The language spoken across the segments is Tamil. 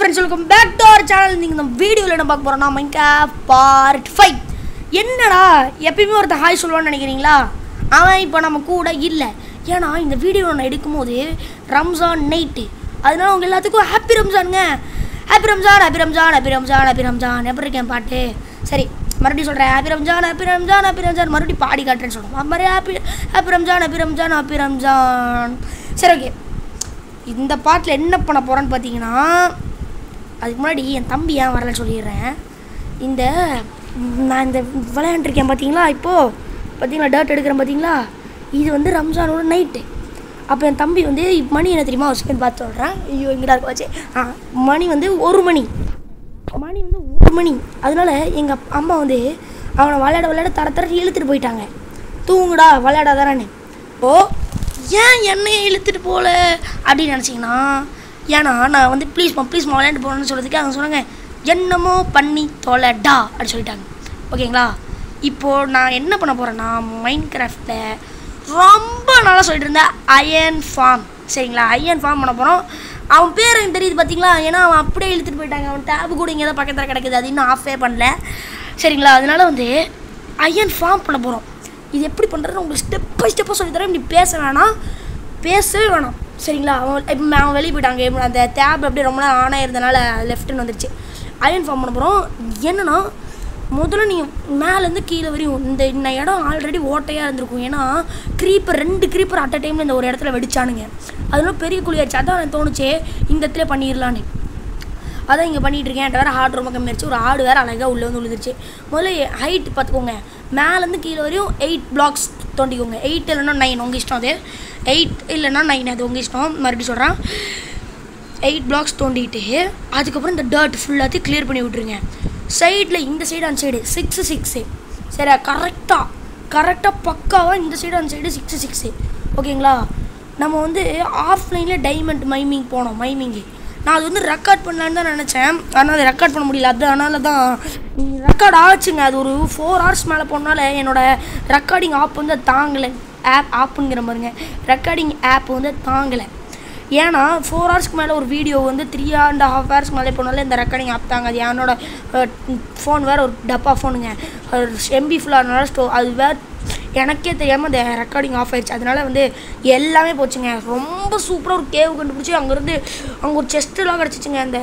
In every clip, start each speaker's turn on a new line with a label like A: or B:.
A: Friends welcome back to our channel நீங்கள் இந்த வீடியோவில் என்ன பார்க்க போகிறோம்னா மைன்கிராஃப்ட் பார்ட் ஃபைவ் என்னடா எப்பயுமே ஒருத்தன் ஹாய் சொல்லுவான்னு நினைக்கிறீங்களா அவன் இப்போ நம்ம கூட இல்லை ஏன்னா இந்த வீடியோ நான் எடுக்கும்போது ரம்ஜான் நைட்டு அதனால உங்கள் எல்லாத்துக்கும் ஹாப்பி ரம்ஜானுங்க happy Ramzan happy Ramzan happy Ramzan happy Ramzan எப்படி இருக்கேன் பாட்டு சரி மறுபடியும் சொல்கிறேன் happy Ramzan happy Ramzan happy Ramzan மறுபடியும் பாடி காட்டுறேன்னு சொல்கிறோம் அது மாதிரி happy happy Ramzan happy Ramzan happy Ramzan சரி ஓகே இந்த பாட்டில் என்ன பண்ண போகிறேன்னு பார்த்தீங்கன்னா அதுக்கு முன்னாடி என் தம்பி ஏன் வரலன்னு சொல்லிடுறேன் இந்த நான் இந்த விளையாண்டுருக்கேன் பார்த்தீங்களா இப்போது பார்த்தீங்களா டர்ட் எடுக்கிறேன் பார்த்தீங்களா இது வந்து ரம்ஜானோட நைட்டு அப்போ என் தம்பி வந்து இப்ப மணி என்ன தெரியுமா ஒரு செகண்ட் பார்த்து சொல்கிறேன் ஐயோ எங்கடா இருக்க வச்சு ஆ மணி வந்து ஒரு மணி மணி வந்து ஒரு மணி அதனால எங்கள் அம்மா வந்து அவனை விளையாட விளையாட தர தர இழுத்துட்டு போயிட்டாங்க தூங்குடா விளையாடாதானே ஓ ஏன் என்னைய இழுத்துட்டு போகல அப்படின்னு நினச்சிங்கன்னா ஏன்னா நான் வந்து ப்ளீஸ்மா ப்ளீஸ்மா விளையாண்டு போகணும்னு சொல்கிறதுக்கு அவங்க சொன்னாங்க என்னமோ பண்ணி தொலைடா அப்படின்னு சொல்லிட்டாங்க ஓகேங்களா இப்போது நான் என்ன பண்ண போகிறேன்னா மைண்ட் கிராஃப்டில் ரொம்ப நாளாக சொல்லிட்டு இருந்தேன் அயன் ஃபார்ம் சரிங்களா அயன் ஃபார்ம் பண்ண போகிறோம் அவன் பேர் எனக்கு தெரியுது பார்த்தீங்களா ஏன்னா அவன் அப்படியே இழுத்துட்டு போயிட்டாங்க அவன் டேபு கூட இங்கே தான் பக்கத்தில் கிடக்குது அது இன்னும் ஆஃபே பண்ணல சரிங்களா அதனால வந்து அயன் ஃபார்ம் பண்ண போகிறோம் இது எப்படி பண்ணுறது உங்களுக்கு ஸ்டெப் பை ஸ்டெப்பாக சொல்லி தரேன் இப்படி பேச வேணாம் பேசவே வேணாம் சரிங்களா அவன் இப்போ அவன் வெளியே போயிட்டாங்க இப்ப அந்த டேப் அப்படியே ரொம்ப நேரம் ஆன் ஆயிருந்தனால லெஃப்ட்டுன்னு வந்துருச்சு அயன் ஃபார்ம் பண்ண போகிறோம் என்னன்னா முதல்ல நீங்கள் மேலேருந்து கீழே வரையும் இந்த இந்த இடம் ஆல்ரெடி ஓட்டையாக இருந்திருக்கும் ஏன்னா க்ரீப்பர் ரெண்டு க்ரீப்பர் அட் அ டைமில் இந்த ஒரு இடத்துல வெடிச்சானுங்க அதனால பெரிய குழியாச்சு அதான் எனக்கு தோணுச்சே இந்த இடத்துல பண்ணிடலான்னு அதான் இங்கே பண்ணிகிட்டு இருக்கேன் என்கிட்ட வேறு ஹார்ட் ரொம்ப கம்மியாச்சு ஒரு ஆடு வேறு அழகாக உள்ளே வந்து விழுந்துருச்சு முதல்ல ஹைட் பார்த்துக்கோங்க மேலேருந்து கீழே வரையும் எயிட் பிளாக்ஸ் தோண்டிக்கோங்க எயிட் இல்லைன்னா நைன் உங்கள் இஷ்டம் அது எயிட் இல்லைன்னா நைன் அது உங்கள் இஷ்டம் மறுபடியும் சொல்கிறேன் எயிட் பிளாக்ஸ் தோண்டிட்டு அதுக்கப்புறம் இந்த டர்ட் ஃபுல்லாத்தையும் கிளியர் பண்ணி விட்ருங்க சைடில் இந்த சைடு அந்த சைடு சிக்ஸு சிக்ஸு சரியா கரெக்டாக கரெக்டாக பக்காவாக இந்த சைடு அந்த சைடு சிக்ஸு சிக்ஸு ஓகேங்களா நம்ம வந்து ஆஃப்லைனில் டைமண்ட் மைமிங் போனோம் மைமிங்கு நான் அது வந்து ரெக்கார்ட் பண்ணலான்னு தான் நினச்சேன் ஆனால் அதை ரெக்கார்ட் பண்ண முடியல அது அதனால தான் ரெக்கார்ட் ஆச்சுங்க அது ஒரு ஃபோர் ஹவர்ஸ் மேலே போனால என்னோட ரெக்கார்டிங் ஆப் வந்து அது தாங்கலை ஆப் ஆப்புங்கிற பாருங்க ரெக்கார்டிங் ஆப் வந்து தாங்கலை ஏன்னா ஃபோர் ஹவர்ஸ்க்கு மேலே ஒரு வீடியோ வந்து த்ரீ அண்ட் ஹாஃப் ஹவர்ஸ்க்கு மேலே போனாலும் இந்த ரெக்கார்டிங் ஆப் தாங்க அது என்னோட ஃபோன் வேறு ஒரு டப்பா ஃபோனுங்க எம்பி ஃபுல்லாக ஸ்டோ அது வேறு எனக்கே தெரியாமல் அந்த ரெக்கார்டிங் ஆஃப் ஆயிடுச்சு அதனால வந்து எல்லாமே போச்சுங்க ரொம்ப சூப்பராக ஒரு கேவ் கண்டுபிடிச்சி அங்கேருந்து அங்கே ஒரு செஸ்ட்டுலாம் கிடச்சிச்சுங்க அந்த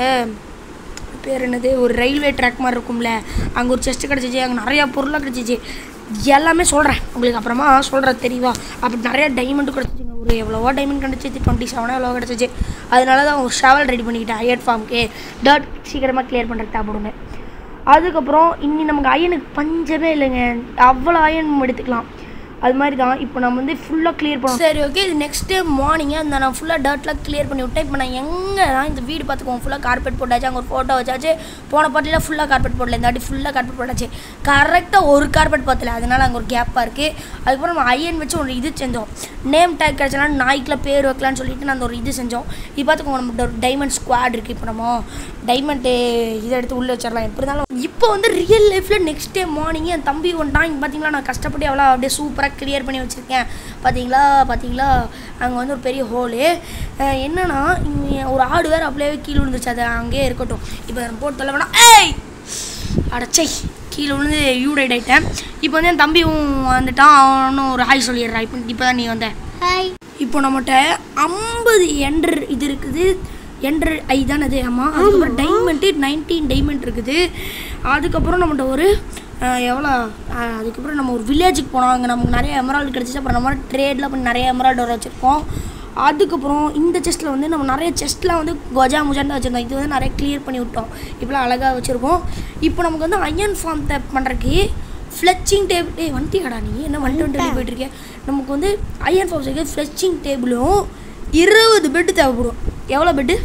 A: பேர் என்னது ஒரு ரயில்வே ட்ராக் மாதிரி இருக்கும்ல அங்கே ஒரு செஸ்ட்டு கிடச்சிச்சு அங்கே நிறையா பொருளாக கிடச்சிச்சு எல்லாமே சொல்கிறேன் உங்களுக்கு அப்புறமா சொல்கிறேன் தெரியவா அப்படி நிறையா டைமண்டும் கிடச்சிச்சுங்க ஒரு எவ்வளவோ டைமண்ட் கிடச்சிச்சு டுவெண்ட்டி செவனோ எவ்வளோ கிடச்சிச்சு அதனால தான் ஒரு ஷவல் ரெடி பண்ணிக்கிட்டேன் அயன் ஃபார்முக்கு டர்ட் சீக்கிரமாக கிளியர் பண்ணுறதுக்கு தேவைப்படுங்க அதுக்கப்புறம் இன்னி நமக்கு அயனுக்கு பஞ்சமே இல்லைங்க அவ்வளோ அயன் எடுத்துக்கலாம் அது மாதிரி தான் இப்போ நம்ம வந்து ஃபுல்லாக கிளியர் பண்ணோம் சரி ஓகே இது நெக்ஸ்ட் டே மார்னிங்கே அந்த நான் ஃபுல்லாக டர்ட்லாம் கிளியர் பண்ணி விட்டேன் இப்போ நான் எங்கே தான் இந்த வீடு பார்த்துக்குவோம் ஃபுல்லாக கார்பெட் போட்டாச்சு அங்கே ஒரு ஃபோட்டோ வச்சாச்சு போன பாட்டிலாம் ஃபுல்லாக கார்பெட் போடல இந்த வாட்டி ஃபுல்லாக கார்பெட் போட்டாச்சு கரெக்டாக ஒரு கார்பெட் பார்த்தல அதனால் அங்கே ஒரு கேப்பாக இருக்குது அதுக்கப்புறம் நம்ம அயன் வச்சு ஒரு இது செஞ்சோம் நேம் டேக் கிடச்சனா நாய்க்கில் பேர் வைக்கலான்னு சொல்லிட்டு நான் அந்த ஒரு இது செஞ்சோம் இது பார்த்துக்கோங்க நம்ம ஒரு டைமண்ட் ஸ்குவாட் இருக்குது இப்போ நம்ம டைமண்ட்டு இதை எடுத்து உள்ளே வச்சிடலாம் எப்படி இருந்தாலும் இப்போ வந்து ரியல் லைஃப்பில் நெக்ஸ்ட் டே மார்னிங் என் தம்பி ஒன்றான் இங்கே பார்த்தீங்களா நான் கஷ்டப்பட்டு எவ்வளோ அப்படியே சூப்பராக கிளியர் பண்ணி வச்சுருக்கேன் பார்த்தீங்களா பார்த்தீங்களா அங்கே வந்து ஒரு பெரிய ஹோலு என்னன்னா இங்கே ஒரு ஆடு வேறு அப்படியே கீழே விழுந்துச்சு அது அங்கேயே இருக்கட்டும் இப்போ நம்ம போட்டு தொல்ல வேணாம் ஏய் அடச்சை கீழே விழுந்து யூடைட் ஆகிட்டேன் இப்போ வந்து என் தம்பியும் வந்துட்டான் அவனும் ஒரு ஹாய் சொல்லிடுறான் இப்போ இப்போ தான் நீ வந்த
B: ஹாய்
A: இப்போ நம்மகிட்ட ஐம்பது எண்டர் இது இருக்குது எண்டர் ஐ தானே அது ஆமாம் அதுக்கப்புறம் டைமண்ட்டு நைன்டீன் டைமண்ட் இருக்குது அதுக்கப்புறம் நம்மகிட்ட ஒரு அஹ், எவ்வளோ அஹ், அதுக்கப்புறம் நம்ம ஒரு வில்லேஜுக்கு போனோம் அங்கே நமக்கு நிறைய எமரால்டு கிடச்சிச்சு அப்புறம் நம்ம ட்ரேட்லாம் பண்ணி நிறைய எமரால்டு வர வச்சுருக்கோம் அதுக்கப்புறம் இந்த செஸ்ட்டில் வந்து நம்ம நிறைய செஸ்ட்லாம் வந்து கொஜா முஜான்னு தான் வச்சுருந்தோம் இது வந்து நிறைய கிளியர் பண்ணி விட்டோம் இப்போலாம் அழகாக வச்சுருக்கோம் இப்போ நமக்கு வந்து அயன் ஃபார்ம் பண்ணுறதுக்கு ஃப்ளெச்சிங் டேபிள் ஏய் வந்துட்டியாடா நீ என்ன வந்துட்டு வந்துட்டு போயிட்டு இருக்கேன் நமக்கு வந்து அயன் ஃபார்ம் செய்ய ஃப்ளெச்சிங் டேபிளும் இருபது பெட்டு தேவைப்படும் எவ்வளோ பெட்டு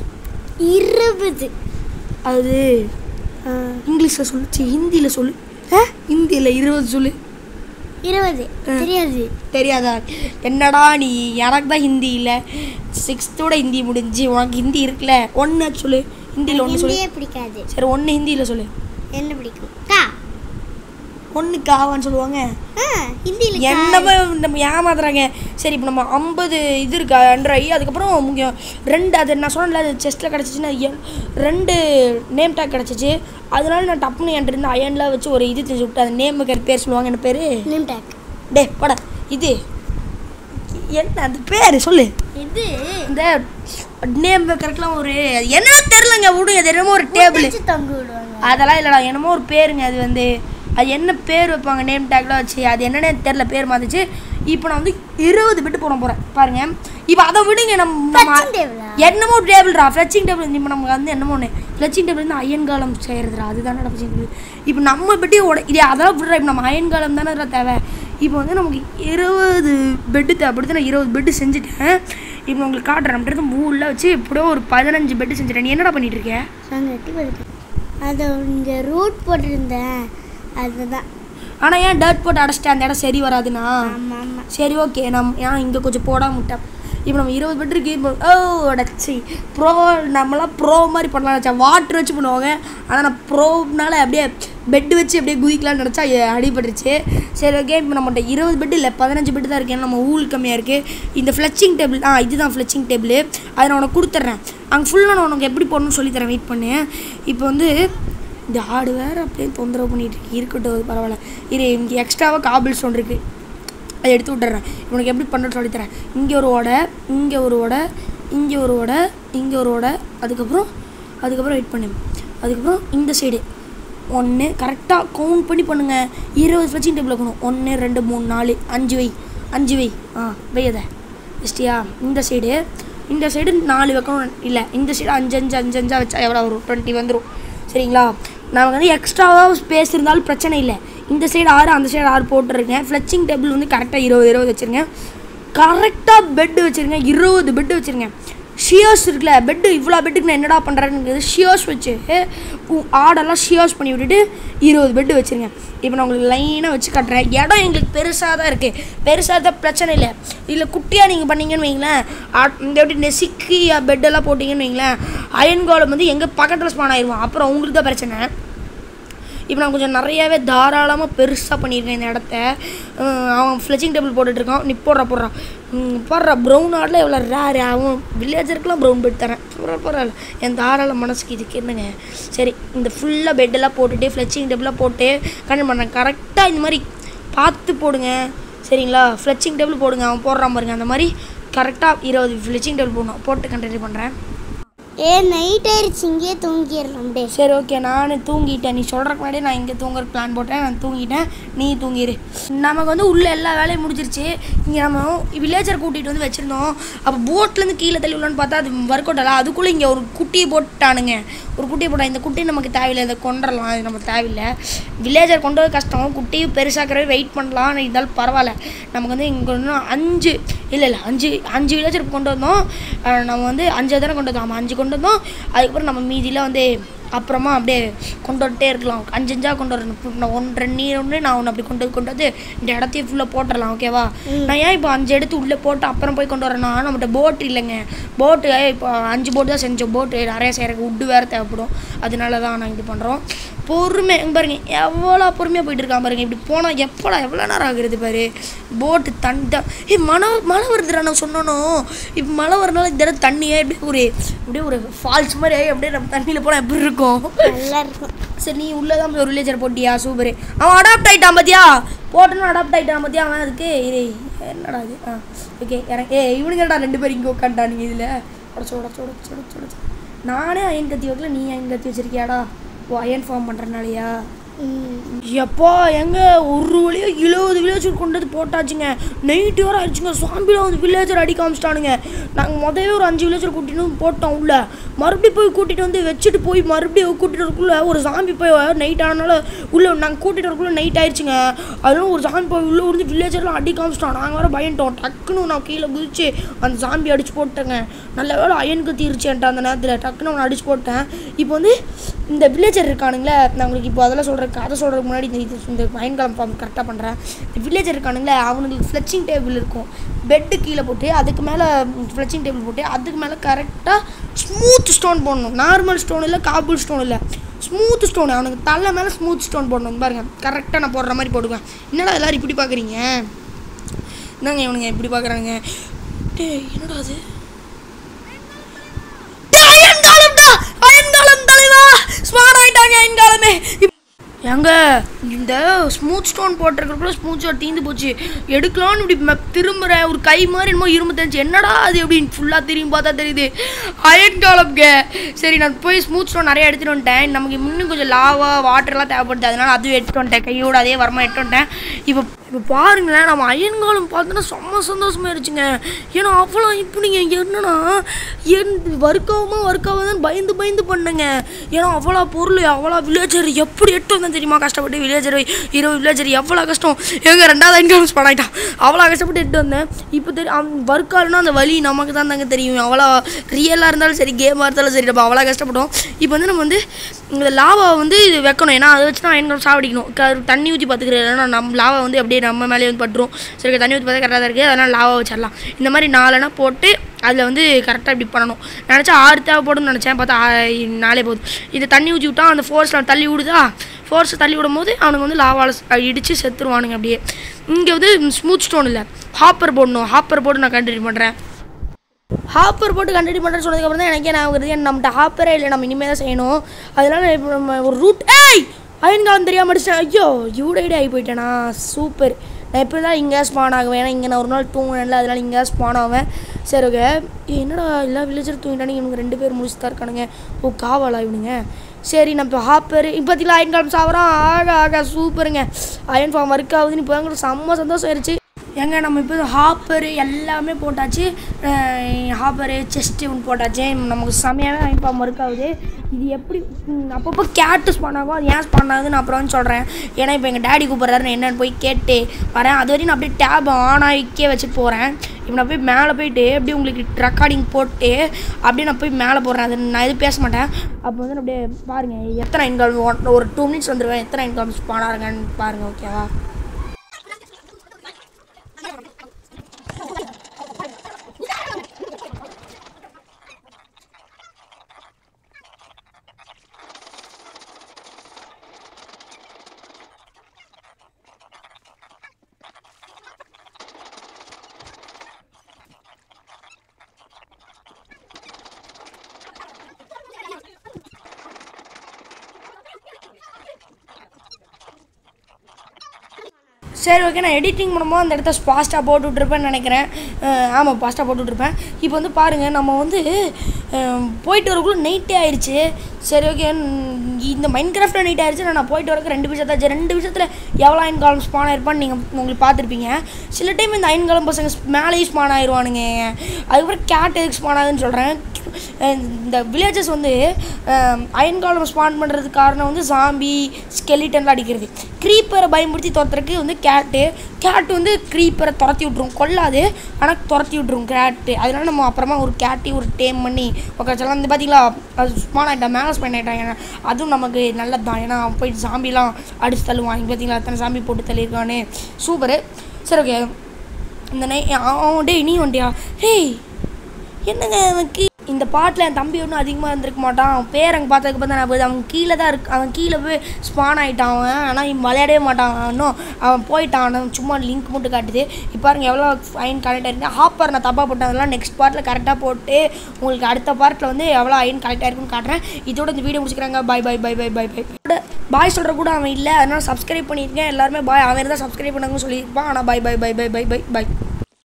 B: இருபது
A: அது இங்கிலீஷில் சொல்லு சி ஹிந்தியில் சொல்லு ஹிந்தியில் இருபது சொல்லு
B: இருபது தெரியாது
A: தெரியாதா என்னடா நீ எனக்கு தான் ஹிந்தி இல்லை சிக்ஸ்த்தோட ஹிந்தி முடிஞ்சு உனக்கு ஹிந்தி இருக்குல்ல ஒன்று சொல்லு ஹிந்தியில் ஒன்று சொல்லு
B: ஹிந்தியே பிடிக்காது
A: சரி ஒன்று ஹிந்தியில் சொல்லு
B: என்ன பிடிக்கும் கா
A: ஒன்று காவான்னு சொல்லுவாங்க
B: ஆ ஹிந்தியில்
A: என்னமே நம்ம ஏமாத்துறாங்க சரி இப்போ நம்ம ஐம்பது இது இருக்கு அண்டர் ஐ அதுக்கப்புறம் முக்கியம் ரெண்டு அது நான் சொன்னேன்ல அது செஸ்ட்டில் கிடச்சிச்சின்னா ரெண்டு நேம் டேக் கிடச்சிச்சு அதனால நான் டப்புன்னு என்கிட்ட இருந்து அயன்லாம் வச்சு ஒரு இது தெரிஞ்சு விட்டு அந்த நேமுக்கு பேர் சொல்லுவாங்க என்ன பேர்
B: நேம் டேக்
A: டே பட இது என்ன அந்த பேர் சொல்லு
B: இது
A: இந்த நேம் கரெக்டாக ஒரு என்ன தெரிலங்க விடுங்க அது என்னமோ ஒரு டேபிள்
B: வச்சு தொங்க விடுவாங்க
A: அதெல்லாம் இல்லைடா என்னமோ ஒரு பேருங்க அது வந்து அது என்ன பேர் வைப்பாங்க நேம் டேக்லாம் வச்சு அது என்னன்னே தெரில பேர் மாத்துச்சு இப்போ நான் வந்து இருபது பிட்டு போட போகிறேன் பாருங்க இப்போ அதை விடுங்க நம்ம
B: Fletching table ஆ?
A: என்னமோ டேபிள்ரா ஃப்ளச்சிங் டேபிள் இப்போ நமக்கு வந்து என்னமோ ஒன்று ஃப்ளச்சிங் டேபிள் வந்து அயன் காலம் செய்கிறதுடா அதுதானே ஃப்ளச்சிங் டேபிள் இப்போ நம்ம பெட்டி உட இது அதெல்லாம் விடுறா இப்போ நம்ம அயன் காலம் தானே தேவை இப்போ வந்து நமக்கு இருபது பெட்டு தேவைப்படுது நான் இருபது பெட்டு செஞ்சுட்டேன் இப்போ உங்களுக்கு காட்டுறேன் நம்மகிட்ட இருந்து மூணில் வச்சு எப்படியோ ஒரு பதினஞ்சு பெட்டு செஞ்சுட்டேன் நீ என்னடா பண்ணிட்டு இருக்க
B: நாங்கள் எட்டி படுத்து அதை இங்கே ரூட் போட்டிருந்தேன் அதுதான்
A: ஆனால் ஏன் டர்ட் போட்டு அடைச்சிட்டு அந்த இடம் சரி வராதுண்ணா
B: ஆமாம் ஆமாம்
A: சரி ஓகே நம் ஏன் இங்கே கொஞ்சம் போடாம விட்டேன் இப்போ நம்ம இருபது பெட் இருக்கு இப்போ ஓ அடச்சி ப்ரோ நம்மளாம் ப்ரோ மாதிரி பண்ணலாம் நினச்சா வாட்டர் வச்சு பண்ணுவாங்க ஆனால் நான் ப்ரோனால அப்படியே பெட்டு வச்சு அப்படியே குதிக்கலாம்னு நினச்சா அடிபட்டுருச்சு சரி ஓகே இப்போ நம்மகிட்ட இருபது பெட் இல்லை பதினஞ்சு பெட்டு தான் இருக்கு ஏன்னா நம்ம ஊல் கம்மியாக இருக்குது இந்த ஃப்ளச்சிங் டேபிள் ஆ இதுதான் ஃப்ளச்சிங் டேபிள் அதை நான் உனக்கு கொடுத்துட்றேன் அங்கே ஃபுல்லாக நான் உனக்கு எப்படி போடணும்னு சொல்லித்தரேன் வெயிட் பண்ணு இப்போ வந்து இந்த ஆடு வேறு அப்படியே தொந்தரவு பண்ணிட்டு இருக்கு இருக்கட்டும் அது பரவாயில்ல இது இங்கே எக்ஸ்ட்ராவாக காபிள் ஸ்டோன் இருக்குது அதை எடுத்து விட்டுறேன் உனக்கு எப்படி பண்ணுறது சொல்லித்தரேன் இங்கே ஒரு ஓடை இங்கே ஒரு ஓடை இங்கே ஒரு ஓடை இங்கே ஒரு ஓடை அதுக்கப்புறம் அதுக்கப்புறம் வெயிட் பண்ணு அதுக்கப்புறம் இந்த சைடு ஒன்று கரெக்டாக கவுண்ட் பண்ணி பண்ணுங்கள் இருபது ஃப்ளச்சிங் டேபிள் வைக்கணும் ஒன்று ரெண்டு மூணு நாலு அஞ்சு வை அஞ்சு வை ஆ வை அதை ஜஸ்டியா இந்த சைடு இந்த சைடு நாலு வைக்கணும் இல்லை இந்த சைடு அஞ்சு அஞ்சு அஞ்சு அஞ்சா வச்சா எவ்வளோ வரும் டுவெண்ட்டி வந்துடும் சரிங்களா நமக்கு வந்து எக்ஸ்ட்ராவாக ஸ்பேஸ் இருந்தாலும் பிரச்சனை இல்லை இந்த சைடு ஆறு அந்த சைடு ஆறு போட்டுருக்கேன் ஃப்ளச்சிங் டேபிள் வந்து கரெக்டாக இருபது இருபது வச்சுருங்க கரெக்டாக பெட்டு வச்சுருங்க இருபது பெட்டு வச்சுருங்க ஷியர்ஸ் இருக்குல்ல பெட்டு இவ்வளோ பெட்டுக்கு நான் என்னடா பண்ணுறேன்னு ஷியர்ஸ் வச்சு உ- ஆடெல்லாம் ஷியர்ஸ் பண்ணி விட்டுட்டு இருபது பெட்டு வச்சுருங்க இப்போ நான் உங்களுக்கு லைனாக வச்சு காட்டுறேன் இடம் எங்களுக்கு பெருசாக தான் இருக்குது பெருசாக தான் பிரச்சனை இல்லை இல்லை குட்டியாக நீங்கள் பண்ணீங்கன்னு வைங்களேன் ஆ- இந்த எப்படி நெசிக்கி பெட்டெல்லாம் போட்டிங்கன்னு வைங்களேன் அயன் கோலம் வந்து எங்கள் பக்கத்தில் ஸ்பான் ஆயிடுவான் அப்புறம் உங்களுக்கு தான் பிரச்சனை இப்போ நான் கொஞ்சம் நிறையாவே தாராளமாக பெருசாக பண்ணியிருக்கேன் இந்த இடத்த அஹ் அவன் ஃப்ளெச்சிங் டேபிள் போட்டுட்ருக்கான் நீ போடுறா போடுறான் ம், போடுறா ப்ரௌன் ஆடில் எவ்வளோ ரேர் அவன் வில்லேஜருக்குலாம் ப்ரௌன் பெட் தரேன் பரவாயில்ல பரவாயில்ல என் தாராள மனசுக்கு இதுக்கு என்னங்க சரி இந்த ஃபுல்லாக பெட்டெல்லாம் போட்டுட்டு ஃப்ளெச்சிங் டேபிளாக போட்டு கண்டிப்பாக பண்ணுறேன் கரெக்டாக இந்த மாதிரி பார்த்து போடுங்க சரிங்களா ஃப்ளெச்சிங் டேபிள் போடுங்க அவன் போடுறான் பாருங்க அந்த மாதிரி கரெக்டாக இருபது ஃப்ளெச்சிங் டேபிள் போடணும் போட்டு கண்டினியூ பண்ணுறேன்
B: ஏ நைட் ஆயிடுச்சு இங்கேயே தூங்கிடலாம் டே
A: சரி ஓகே நான் தூங்கிட்டேன் நீ சொல்கிறக்கு முன்னாடி நான் இங்கே தூங்குற பிளான் போட்டேன் நான் தூங்கிட்டேன் நீ தூங்கிடு நமக்கு வந்து உள்ள எல்லா வேலையும் முடிஞ்சிருச்சு இங்கே நம்ம வில்லேஜர் கூட்டிகிட்டு வந்து வச்சுருந்தோம் அப்போ போட்லேருந்து கீழே தள்ளி உள்ளன்னு பார்த்தா அது ஒர்க் அவுட் ஆகல அதுக்குள்ளே இங்கே ஒரு குட்டியை போட்டானுங்க ஒரு குட்டியை போட்டா இந்த குட்டி நமக்கு தேவையில்லை இதை கொண்டுடலாம் அது நமக்கு தேவையில்லை வில்லேஜர் கொண்டு போய் கஷ்டம் குட்டியும் பெருசாக்கிறவே வெயிட் பண்ணலாம் ஆனால் இருந்தாலும் பரவாயில்ல நமக்கு வந்து இங்கே இன்னும் அஞ்சு இல்லை இல்லை அஞ்சு அஞ்சு வில்லேஜர் கொண்டு வந்தோம் அஹ் நம்ம வந்து அஞ்சு தானே கொண்டு வந்தோம் ஆமாம் அஞ்சு கொண்டு வந்தோம் அதுக்கப்புறம் நம்ம மீதியில் வந்து அப்புறமா அப்படியே கொண்டு வந்துட்டே இருக்கலாம் அஞ்சு அஞ்சா கொண்டு வரணும் இப்ப நான் ஒன்று நீ ஒன்று நான் ஒன்று அப்படி கொண்டு வந்து கொண்டு வந்து இந்த இடத்தையும் ஃபுல்லாக போட்டுடலாம் ஓகேவா நான் ஏன் இப்போ அஞ்சு எடுத்து உள்ளே போட்டு அப்புறம் போய் கொண்டு வரேன்னா நம்மகிட்ட போட் இல்லைங்க போட்டு இப்போ அஞ்சு போட்டு தான் செஞ்சோம் போட்டு நிறைய செய்கிறக்கு உட்டு வேறு தேவைப்படும் அதனால தான் நான் இது பண்ணுறோம் பொறுமை இங்க பாருங்க எவ்வளோ பொறுமையாக போயிட்டு இருக்கான் பாருங்க இப்படி போனால் எப்படா எவ்வளோ நேரம் ஆகுறது பாரு போட்டு தண்ணி தான் ஏ மழை மழை வருதுடா நான் சொன்னனும் இப்போ மழை வரனால இந்த இடம் தண்ணியே அப்படியே ஒரு அப்படியே ஒரு ஃபால்ஸ் மாதிரி ஆகி அப்படியே நம்ம தண்ணியில் போனால் எப்படி இருக்கும்
B: நல்லா இருக்கும்
A: சரி நீ உள்ளே தான் போய் ஒரு வில்லேஜர் போட்டியா சூப்பர் அவன் அடாப்ட் ஆகிட்டான் பார்த்தியா போட்டனும் அடாப்ட் ஆகிட்டான் பார்த்தியா அவன் அதுக்கு இது என்னடா இது ஆ ஓகே இறங்க ஏ இவனுங்கடா ரெண்டு பேரும் இங்கே உட்காந்துட்டானுங்க இதில் உடச்சு உடச்சு உடச்சு உடச்சு உடச்சு நானே அயன் கத்தி வைக்கல நீ அயன் கத்தி வச்சிருக்கியாடா ஓ அயன் ஃபார்ம் பண்ணுறனாலயா
B: ம்.
A: எப்பா எங்க ஒரு வழியா இருபது வில்லேஜர் கொண்டு வந்து போட்டாச்சுங்க நைட்டு வர ஆயிடுச்சுங்க சாம்பியில் வந்து வில்லேஜர் அடிக்க காமிச்சிட்டானுங்க நாங்கள் முதவே ஒரு அஞ்சு வில்லேஜர் கூட்டிட்டு வந்து போட்டோம் உள்ள மறுபடியும் போய் கூட்டிட்டு வந்து வச்சுட்டு போய் மறுபடியும் கூட்டிட்டு வரக்குள்ள ஒரு சாம்பி போய் நைட் ஆனால உள்ள நாங்கள் கூட்டிட்டு வரக்குள்ள நைட் ஆயிடுச்சுங்க அதனால ஒரு சாம்பி போய் உள்ள வந்து வில்லேஜர்லாம் அடி காமிச்சிட்டோம் நாங்கள் வர பயன்ட்டோம் டக்குன்னு நான் கீழே குதிச்சு அந்த சாம்பி அடிச்சு போட்டேங்க நல்ல வேலை அயனுக்கு தீர்ச்சுன்ட்டு அந்த நேரத்தில் டக்குன்னு அவனை அடிச்சு போட்டேன் இப்போ வந்து இந்த வில்லேஜர் இருக்கானுங்களே நான் உங்களுக்கு இப்போ அதெல்லாம் சொல்கிறேன் கதை சொல்கிறதுக்கு முன்னாடி இந்த இது இந்த பயன்காலம் ஃபார்ம் கரெக்டாக பண்ணுறேன் இந்த வில்லேஜர் இருக்கானுங்களே அவனுங்களுக்கு ஃப்ளெச்சிங் டேபிள் இருக்கும் பெட்டு கீழே போட்டு அதுக்கு மேலே ஃப்ளெச்சிங் டேபிள் போட்டு அதுக்கு மேலே கரெக்டாக ஸ்மூத் ஸ்டோன் போடணும் நார்மல் ஸ்டோன் இல்லை காபுல் ஸ்டோன் இல்லை ஸ்மூத் ஸ்டோன் அவனுக்கு தலை மேலே ஸ்மூத் ஸ்டோன் போடணும் பாருங்க கரெக்டாக நான் போடுற மாதிரி போடுவேன் என்னடா எல்லாரும் இப்படி பார்க்குறீங்க என்னங்க இவனுங்க இப்படி பார்க்குறாங்க டேய் என்னடா அது டேய், அயன்காலம்டா அயன்காலம் தலைவா ஸ்மார்ட் ஆயிட்டாங்க அயன்காலமே ஏங்க இந்த ஸ்மூத் ஸ்டோன் போட்டிருக்கிறப்பல ஸ்மூத் ஸ்டோன் தீந்து போச்சு எடுக்கலாம்னு இப்படி ம- திரும்புறேன் ஒரு கை மாதிரி என்னமோ இரும்பு தெரிஞ்சு என்னடா அது அப்படின்னு ஃபுல்லாக திரும்பி பார்த்தா தெரியுது அயன் காலம்ங்க சரி நான் போய் ஸ்மூத் ஸ்டோன் நிறைய எடுத்துட்டு வந்துட்டேன் நமக்கு இன்னும் கொஞ்சம் லாவா வாட்டர்லாம் தேவைப்படுது அதனால அதுவும் எடுத்துட்டு வந்துட்டேன் கையோட அதே வரமா எடுத்துட்டு வந்துட்டேன் இப்போ இப்போ பாருங்களேன் நம்ம அயன் காலம் பார்த்தோன்னா செம்ம சந்தோஷமா இருந்துச்சுங்க ஏன்னா அவ்வளோ இப்படிங்க என்னன்னா என் ஒர்க்காகுமா ஒர்க்காகுதுன்னு பயந்து பயந்து பண்ணுங்க ஏன்னா அவ்வளோ பொருள் அவ்வளோ வில்லேஜர் எப்படி எட்டு வந்தேன் தெரியுமா கஷ்டப்பட்டு வில்லேஜர் இருபது வில்லேஜர் எவ்வளோ கஷ்டம் எங்க ரெண்டாவது இன்கம் பண்ணாயிட்டான் அவ்வளோ கஷ்டப்பட்டு எட்டு வந்தேன் இப்போ தெரியும் ஒர்க் ஆகணும்னா அந்த வழி நமக்கு தான் தாங்க தெரியும் அவ்வளோ ரியலாக இருந்தாலும் சரி கேமாக இருந்தாலும் சரி நம்ம அவ்வளோ கஷ்டப்பட்டோம் இப்போ வந்து நம்ம வந்து இந்த லாவா வந்து இது வைக்கணும் ஏன்னா அதை வச்சு தான் இன்கம் சாவடிக்கணும் க- தண்ணி ஊற்றி பார்த்துக்கிறேன் ஏன்னா நம்ம லாவா வந்து அப்படியே நம்ம மேலே வந்து பட்டுரும் சரி தண்ணி ஊற்றி பார்த்தா கரெக்டாக தான் இருக்குது அதனால் லாவா வச்சிடலாம் இந்த மாதிரி நாலனா போட்டு அதில் வந்து கரெக்டாக இப்படி பண்ணணும் நினச்சா ஆறு தேவைப்படும்னு நினச்சேன் பார்த்தா ஆ- நாலே போதும் இது தண்ணி ஊற்றி விட்டா அந்த ஃபோர்ஸில் தள்ளி விடுதா ஃபோர்ஸை தள்ளி விடும் போது அவனுக்கு வந்து லாவால் இடித்து செத்துருவானுங்க அப்படியே இங்கே வந்து ஸ்மூத் ஸ்டோன் இல்லை ஹாப்பர் போடணும் ஹாப்பர் போட்டு நான் கண்டினியூ பண்ணுறேன் ஹாப்பர் போட்டு கண்டினியூ பண்ணுறேன்னு சொன்னதுக்கப்புறம் தான் எனக்கே நான் வருது ஏன்னா நம்மகிட்ட ஹாப்பரே இல்லை நம்ம இனிமேல் தான் செய்யணும் அதனால இப்போ நம்ம ஒரு ரூட் ஏய் அயன்காலம் தெரியாம அடிச்சேன் ஐயோ யூடைடே ஆகி போயிட்டேனா சூப்பர் நான் எப்படி தான் இங்கே ஸ்பான் ஆகுவேன் ஏன்னா இங்கே நான் ஒரு நாள் தூங்கினேன்ல அதனால இங்கே ஸ்பான் ஆவேன் சரி ஓகே என்னடா எல்லா வில்லேஜர் தூங்கிட்டானு இவனுக்கு ரெண்டு பேர் முடிச்சு தான் இருக்கானுங்க ஓ காவாலா இவனுங்க சரி நம்ம இப்போ ஹாப்பர் இப்போத்தில அயன் காலம் சாவறான் ஆக ஆக சூப்பருங்க அயன் ஃபார்ம் ஒர்க் ஆகுதுன்னு இப்போ எங்களுக்கு செம்ம சந்தோஷம் ஆயிடுச்சு ஏங்க நம்ம இப்போ ஹாப்பரு எல்லாமே போட்டாச்சு ஹாப்பரு செஸ்ட்டு ஒன்று போட்டாச்சு நமக்கு செமையாகவே அயன் ஃபார்ம் ஒர்க் ஆகுது இது எப்படி ம், அப்பப்போ கேட்டு ஸ்பான் ஆகும் அது ஏன் ஸ்பான் ஆகுதுன்னு அப்புறம் வந்து சொல்கிறேன் ஏன்னா இப்போ எங்கள் டேடி கூப்பிட்றாரு நான் என்னன்னு போய் கேட்டு வரேன் அது வரையும் நான் அப்படியே டேப் ஆன் ஆகிக்கே வச்சுட்டு போகிறேன் இப்போ நான் போய் மேலே போயிட்டு அப்படியே உங்களுக்கு ரெக்கார்டிங் போட்டு அப்படியே நான் போய் மேலே போடுறேன் அது நான் எதுவும் பேச மாட்டேன் அப்போ வந்து நான் அப்படியே பாருங்கள் எத்தனை இன்கம் ஒரு டூ மினிட்ஸ் வந்துடுவேன் எத்தனை இன்கம் ஸ்பான் ஆகுங்கன்னு பாருங்கள் ஓகேவா சரி ஓகே நான் எடிட்டிங் பண்ணும்போது அந்த இடத்த ஃபாஸ்ட்டாக போட்டு விட்ருப்பேன்னு நினைக்கிறேன் அஹ் ஆமாம் ஃபாஸ்ட்டாக போட்டு விட்ருப்பேன் இப்போ வந்து பாருங்கள் நம்ம வந்து அஹ், போயிட்டு வரக்குள்ள நைட்டே ஆயிடுச்சு சரி ஓகே இந்த மைண்ட் கிராஃப்டில் நைட் ஆயிடுச்சு நான் போயிட்டு வரக்கு ரெண்டு விஷயத்தாச்சு ரெண்டு விஷயத்தில் எவ்வளோ அயன் காலம் ஸ்பான் ஆயிருப்பான்னு நீங்கள் உங்களுக்கு பார்த்துருப்பீங்க சில டைம் இந்த அயன் காலம் பசங்க மேலேயும் ஸ்பான் ஆயிடுவானுங்க அதுக்கப்புறம் கேட் எதுக்கு ஸ்பான் ஆகுதுன்னு சொல்கிறேன் இந்த வில்லேஜஸ் வந்து அயன் காலம் ஸ்பான் பண்ணுறதுக்கு காரணம் வந்து சாம்பி ஸ்கெலிட்டன்லாம் அடிக்கிறது க்ரீப்பரை பயன்படுத்தி துரத்துறதுக்கு வந்து கேட்டு கேட் வந்து க்ரீப்பரை துரத்தி விட்ரும் கொல்லாது ஆனால் துரத்தி விட்ரும் கேட்டு அதனால நம்ம அப்புறமா ஒரு கேட்டி ஒரு டேம் பண்ணி உட்காச்சலாம் வந்து பார்த்தீங்களா அது ஸ்பான் ஆகிட்டான் மேலே ஸ்பான் ஆகிட்டாங்க அதுவும் நமக்கு நல்லது தான் ஏன்னா அவன் போயிட்டு சாம்பிலாம் அடிச்சு தள்ளுவான் இங்கே பார்த்தீங்களா அத்தனை சாம்பி போட்டு தள்ளியிருக்கானே சூப்பரு சரி ஓகே இந்த நை அவன் டேய் நீ வண்டியா ஹேய் என்னங்க அவன் கீ இந்த பாட்டில் என் தம்பி ஒன்றும் அதிகமாக இருந்திருக்க மாட்டான் அவன் பேர் அங்கே பார்த்ததுக்கு பார்த்தா நான் போகுது அவன் கீழே தான் இருக்கு அவன் கீழே போய் ஸ்பான் ஆகிட்டான் அவன் ஆனால் இவன் விளையாடவே மாட்டான் அவன் இன்னும் அவன் போயிட்டான் அவன் சும்மா லிங்க் மட்டும் காட்டுது இப்போ பாருங்க எவ்வளோ அயன் கனெக்ட் ஆயிருக்கு ஹாப்பர் நான் தப்பாக போட்டேன் அதெல்லாம் நெக்ஸ்ட் பார்ட்டில் கரெக்டாக போட்டு உங்களுக்கு அடுத்த பார்ட்டில் வந்து எவ்வளோ அயன் கனெக்ட் ஆயிருக்குன்னு காட்டுறேன் இதோட இந்த வீடியோ முடிச்சுக்கிறாங்க பாய் பாய் பாய் பாய் பாய் பாய் பாய் சொல்கிற கூட அவன் இல்லை அதனால் சப்ஸ்கிரைப் பண்ணியிருக்கேன் எல்லாருமே பாய் அவன் இருந்தால் சப்ஸ்கிரைப் பண்ணாங்கன்னு சொல்லியிருப்பான் ஆனால் பாய் பாய் பாய் பாய் பாய் பாய் பாய்